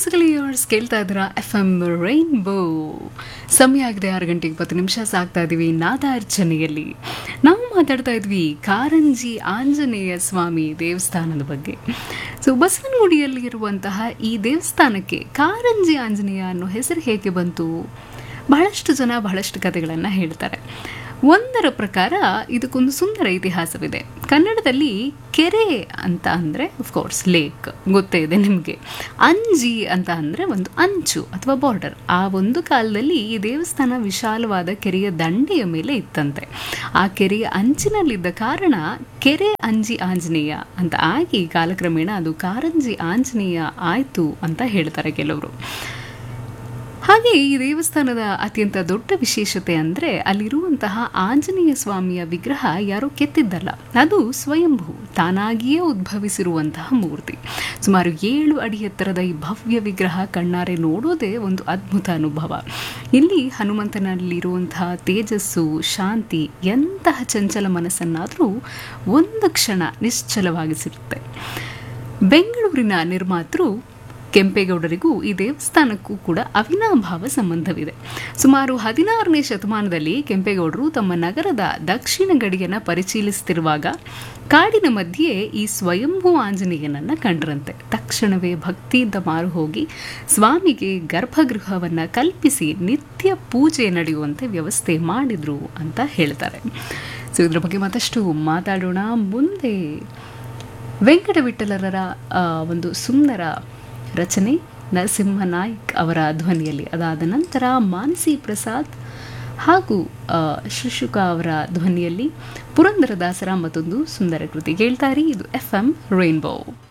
musically yours ಕೇಳ್ತಾ ಇದ್ದೀರಾ F M rainbow ಸಮಯ ಆಗಿದೆ ಆರು ಗಂಟೆ ಇಪ್ಪತ್ತು ನಿಮಿಷ ಸಾಕ್ತಾ ಇದ್ದೀವಿ ನಾದಾರ್ಚನೆಯಲ್ಲಿ ನಾವು ಮಾತಾಡ್ತಾ ಇದ್ವಿ ಕಾರಂಜಿ ಆಂಜನೇಯ ಸ್ವಾಮಿ ದೇವಸ್ಥಾನದ ಬಗ್ಗೆ ಸೊ ಬಸವನಗುಡಿಯಲ್ಲಿ ಇರುವಂತಹ ಈ ದೇವಸ್ಥಾನಕ್ಕೆ ಕಾರಂಜಿ ಆಂಜನೇಯ ಅನ್ನೋ ಹೆಸರು ಹೇಗೆ ಬಂತು ಬಹಳಷ್ಟು ಜನ ಬಹಳಷ್ಟು ಕಥೆಗಳನ್ನು ಹೇಳ್ತಾರೆ ಒಂದರ ಪ್ರಕಾರ ಇದಕ್ಕೊಂದು ಸುಂದರ ಇತಿಹಾಸವಿದೆ ಕನ್ನಡದಲ್ಲಿ ಕೆರೆ ಅಂತ ಅಂದರೆ ಕೋರ್ಸ್ ಲೇಕ್ ಗೊತ್ತೇ ಇದೆ ನಿಮಗೆ ಅಂಜಿ ಅಂತ ಅಂದರೆ ಒಂದು ಅಂಚು ಅಥವಾ ಬಾರ್ಡರ್ ಆ ಒಂದು ಕಾಲದಲ್ಲಿ ಈ ದೇವಸ್ಥಾನ ವಿಶಾಲವಾದ ಕೆರೆಯ ದಂಡೆಯ ಮೇಲೆ ಇತ್ತಂತೆ ಆ ಕೆರೆಯ ಅಂಚಿನಲ್ಲಿದ್ದ ಕಾರಣ ಕೆರೆ ಅಂಜಿ ಆಂಜನೇಯ ಅಂತ ಆಗಿ ಕಾಲಕ್ರಮೇಣ ಅದು ಕಾರಂಜಿ ಆಂಜನೇಯ ಆಯಿತು ಅಂತ ಹೇಳ್ತಾರೆ ಕೆಲವರು ಹಾಗೆ ಈ ದೇವಸ್ಥಾನದ ಅತ್ಯಂತ ದೊಡ್ಡ ವಿಶೇಷತೆ ಅಂದರೆ ಅಲ್ಲಿರುವಂತಹ ಆಂಜನೇಯ ಸ್ವಾಮಿಯ ವಿಗ್ರಹ ಯಾರೋ ಕೆತ್ತಿದ್ದಲ್ಲ ಅದು ಸ್ವಯಂಭೂ ತಾನಾಗಿಯೇ ಉದ್ಭವಿಸಿರುವಂತಹ ಮೂರ್ತಿ ಸುಮಾರು ಏಳು ಅಡಿ ಎತ್ತರದ ಈ ಭವ್ಯ ವಿಗ್ರಹ ಕಣ್ಣಾರೆ ನೋಡೋದೇ ಒಂದು ಅದ್ಭುತ ಅನುಭವ ಇಲ್ಲಿ ಹನುಮಂತನಲ್ಲಿರುವಂತಹ ತೇಜಸ್ಸು ಶಾಂತಿ ಎಂತಹ ಚಂಚಲ ಮನಸ್ಸನ್ನಾದರೂ ಒಂದು ಕ್ಷಣ ನಿಶ್ಚಲವಾಗಿಸಿರುತ್ತೆ ಬೆಂಗಳೂರಿನ ನಿರ್ಮಾತೃ ಕೆಂಪೇಗೌಡರಿಗೂ ಈ ದೇವಸ್ಥಾನಕ್ಕೂ ಕೂಡ ಅವಿನಾಭಾವ ಸಂಬಂಧವಿದೆ ಸುಮಾರು ಹದಿನಾರನೇ ಶತಮಾನದಲ್ಲಿ ಕೆಂಪೇಗೌಡರು ತಮ್ಮ ನಗರದ ದಕ್ಷಿಣ ಗಡಿಯನ್ನು ಪರಿಶೀಲಿಸುತ್ತಿರುವಾಗ ಕಾಡಿನ ಮಧ್ಯೆ ಈ ಸ್ವಯಂಭೂ ಆಂಜನೇಯನನ್ನ ಕಂಡ್ರಂತೆ ತಕ್ಷಣವೇ ಭಕ್ತಿಯಿಂದ ಮಾರು ಹೋಗಿ ಸ್ವಾಮಿಗೆ ಗರ್ಭಗೃಹವನ್ನು ಕಲ್ಪಿಸಿ ನಿತ್ಯ ಪೂಜೆ ನಡೆಯುವಂತೆ ವ್ಯವಸ್ಥೆ ಮಾಡಿದ್ರು ಅಂತ ಹೇಳ್ತಾರೆ ಸೊ ಇದ್ರ ಬಗ್ಗೆ ಮತ್ತಷ್ಟು ಮಾತಾಡೋಣ ಮುಂದೆ ವೆಂಕಟ ವಿಠಲರ ಒಂದು ಸುಂದರ ರಚನೆ ನರಸಿಂಹ ನಾಯ್ಕ್ ಅವರ ಧ್ವನಿಯಲ್ಲಿ ಅದಾದ ನಂತರ ಮಾನಸಿ ಪ್ರಸಾದ್ ಹಾಗೂ ಶಿಶುಕ ಅವರ ಧ್ವನಿಯಲ್ಲಿ ಪುರಂದರದಾಸರ ಮತ್ತೊಂದು ಸುಂದರ ಕೃತಿ ಕೇಳ್ತಾರೆ ಇದು ಎಫ್ ಎಂ ರೈನ್ಬೋ